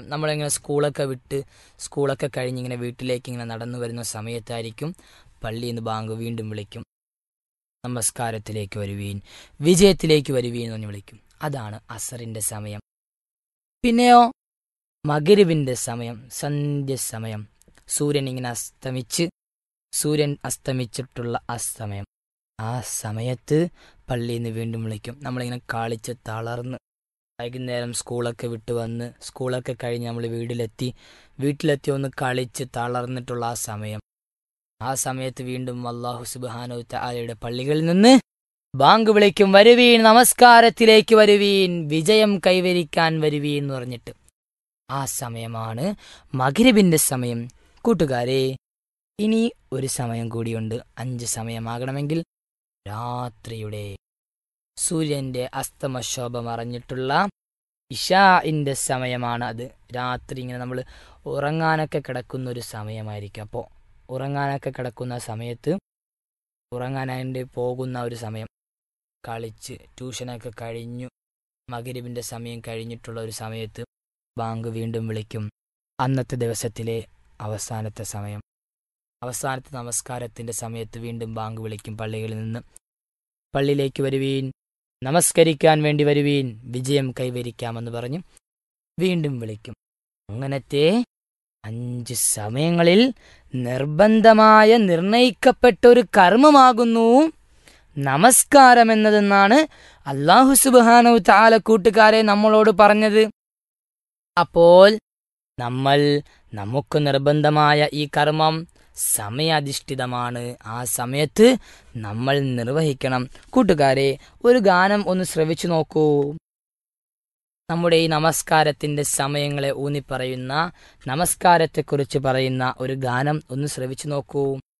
നമ്മളിങ്ങനെ സ്കൂളൊക്കെ വിട്ട് സ്കൂളൊക്കെ കഴിഞ്ഞ് ഇങ്ങനെ വീട്ടിലേക്ക് ഇങ്ങനെ നടന്നു വരുന്ന സമയത്തായിരിക്കും പള്ളിയിൽ നിന്ന് ബാങ്ക് വീണ്ടും വിളിക്കും നമസ്കാരത്തിലേക്ക് വരുവീൻ വിജയത്തിലേക്ക് വരുവീൻ എന്ന് പറഞ്ഞ് വിളിക്കും അതാണ് അസറിന്റെ സമയം പിന്നെയോ മകരിവിന്റെ സമയം സന്ധ്യ സമയം സൂര്യൻ ഇങ്ങനെ അസ്തമിച്ച് സൂര്യൻ അസ്തമിച്ചിട്ടുള്ള ആ സമയം ആ സമയത്ത് പള്ളിയിൽ നിന്ന് വീണ്ടും വിളിക്കും നമ്മളിങ്ങനെ കളിച്ച് തളർന്ന് വൈകുന്നേരം സ്കൂളൊക്കെ വിട്ട് വന്ന് സ്കൂളൊക്കെ കഴിഞ്ഞ് നമ്മൾ വീട്ടിലെത്തി വീട്ടിലെത്തി ഒന്ന് കളിച്ച് തളർന്നിട്ടുള്ള ആ സമയം ആ സമയത്ത് വീണ്ടും അള്ളാഹു സുബാനു താലയുടെ പള്ളികളിൽ നിന്ന് ബാങ്ക് വിളിക്കും വരുവീൻ നമസ്കാരത്തിലേക്ക് വരുവീൻ വിജയം കൈവരിക്കാൻ വരുവീൻ എന്ന് പറഞ്ഞിട്ട് ആ സമയമാണ് മകരിബിന്റെ സമയം കൂട്ടുകാരെ ഇനി ഒരു സമയം കൂടിയുണ്ട് അഞ്ച് സമയമാകണമെങ്കിൽ രാത്രിയുടെ സൂര്യന്റെ അസ്തമശോഭ മറഞ്ഞിട്ടുള്ള ഇഷാഇന്റെ സമയമാണ് അത് രാത്രി ഇങ്ങനെ നമ്മൾ ഉറങ്ങാനൊക്കെ കിടക്കുന്ന ഒരു സമയമായിരിക്കും അപ്പോൾ ഉറങ്ങാനൊക്കെ കിടക്കുന്ന സമയത്ത് ഉറങ്ങാനായിട്ട് പോകുന്ന ഒരു സമയം കളിച്ച് ട്യൂഷനൊക്കെ കഴിഞ്ഞു മകരിബിന്റെ സമയം കഴിഞ്ഞിട്ടുള്ള ഒരു സമയത്ത് ബാങ്ക് വീണ്ടും വിളിക്കും അന്നത്തെ ദിവസത്തിലെ അവസാനത്തെ സമയം അവസാനത്തെ നമസ്കാരത്തിന്റെ സമയത്ത് വീണ്ടും ബാങ്ക് വിളിക്കും പള്ളികളിൽ നിന്ന് പള്ളിയിലേക്ക് വരുവീൻ നമസ്കരിക്കാൻ വേണ്ടി വരുവീൻ വിജയം കൈവരിക്കാമെന്ന് പറഞ്ഞു വീണ്ടും വിളിക്കും അങ്ങനത്തെ അഞ്ച് സമയങ്ങളിൽ നിർബന്ധമായ നിർണയിക്കപ്പെട്ട ഒരു കർമ്മമാകുന്നു നമസ്കാരം എന്നതെന്നാണ് അള്ളാഹു സുബാനു താല കൂട്ടുകാരെ നമ്മളോട് പറഞ്ഞത് അപ്പോൾ നമ്മൾ നമുക്ക് നിർബന്ധമായ ഈ കർമ്മം സമയാധിഷ്ഠിതമാണ് ആ സമയത്ത് നമ്മൾ നിർവഹിക്കണം കൂട്ടുകാരെ ഒരു ഗാനം ഒന്ന് ശ്രവിച്ചു നോക്കൂ നമ്മുടെ ഈ നമസ്കാരത്തിന്റെ സമയങ്ങളെ ഊന്നിപ്പറയുന്ന നമസ്കാരത്തെക്കുറിച്ച് പറയുന്ന ഒരു ഗാനം ഒന്ന് ശ്രവിച്ചു നോക്കൂ